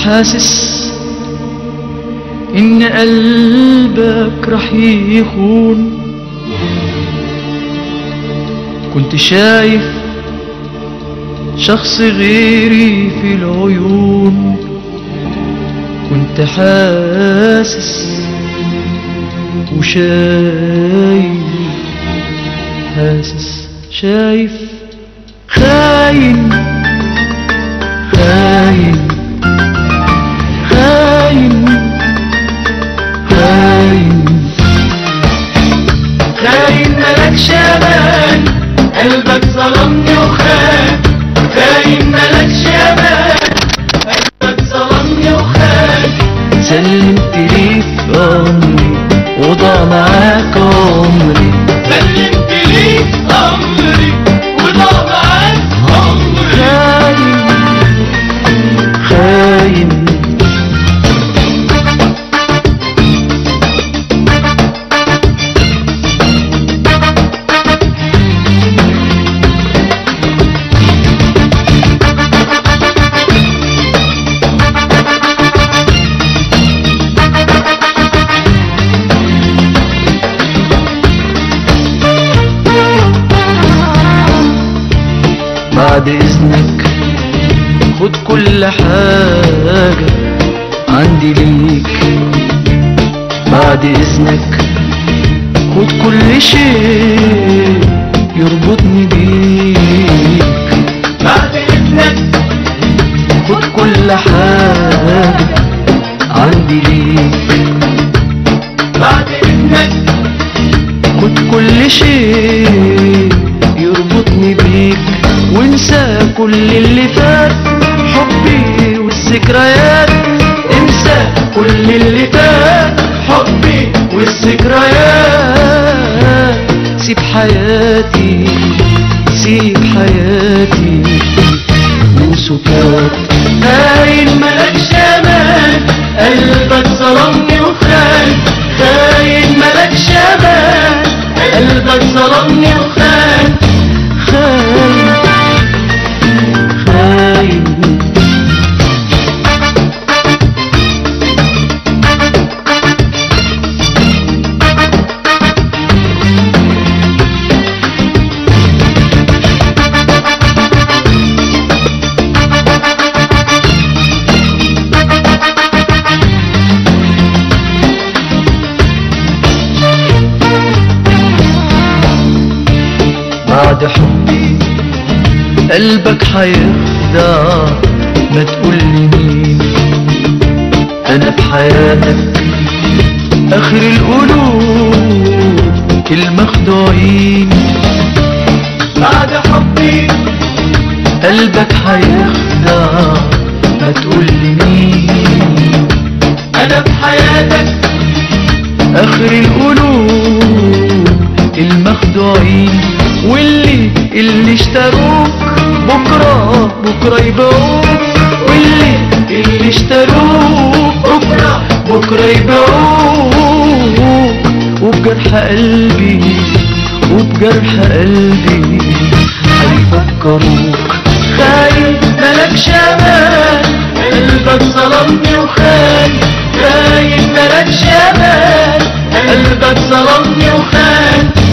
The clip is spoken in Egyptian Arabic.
حاسس إن قلبك رح يخون كنت شايف شخص غيري في العيون كنت حاسس وشايف حاسس شايف خاين خاين خاين خاين خاين ملكش امان قلبك ظلمني وخان خاين ملكش امان قلبك ظلمني وخان سلمت لي في عمري وضاع معاك عمري سلمت ليك امري وضاع معاك عمري خاين خاين بعد اذنك خد كل حاجة عندي ليك بعد اذنك خد كل شيء يربطني بيك بعد اذنك خد كل حاجة عندي ليك بعد اذنك خد كل شيء يربطني بيك وانسى كل اللي فات حبي والذكريات انسى كل اللي فات حبي والذكريات سيب حياتي سيب حياتي وسكات خاين ملكش امان قلبك ظلمني وخان خاين ملكش امان قلبك ظلمني وخان خاين خاين بعد حبي قلبك حيخدع ما تقولي مين انا في حياتك اخر القلوب المخدوعين بعد حبي قلبك حيخدع ما تقولي مين انا في حياتك اخر القلوب المخدوعين واللي اللي اشتروك بكره بكره يبيعوك واللي اللي اشتروك بكره بكره يبيعوك وبجرح قلبي وبجرح قلبي هيفكروك خاين ملكش امان قلبك ظلمني وخان خاين ملكش امان قلبك ظلمني وخان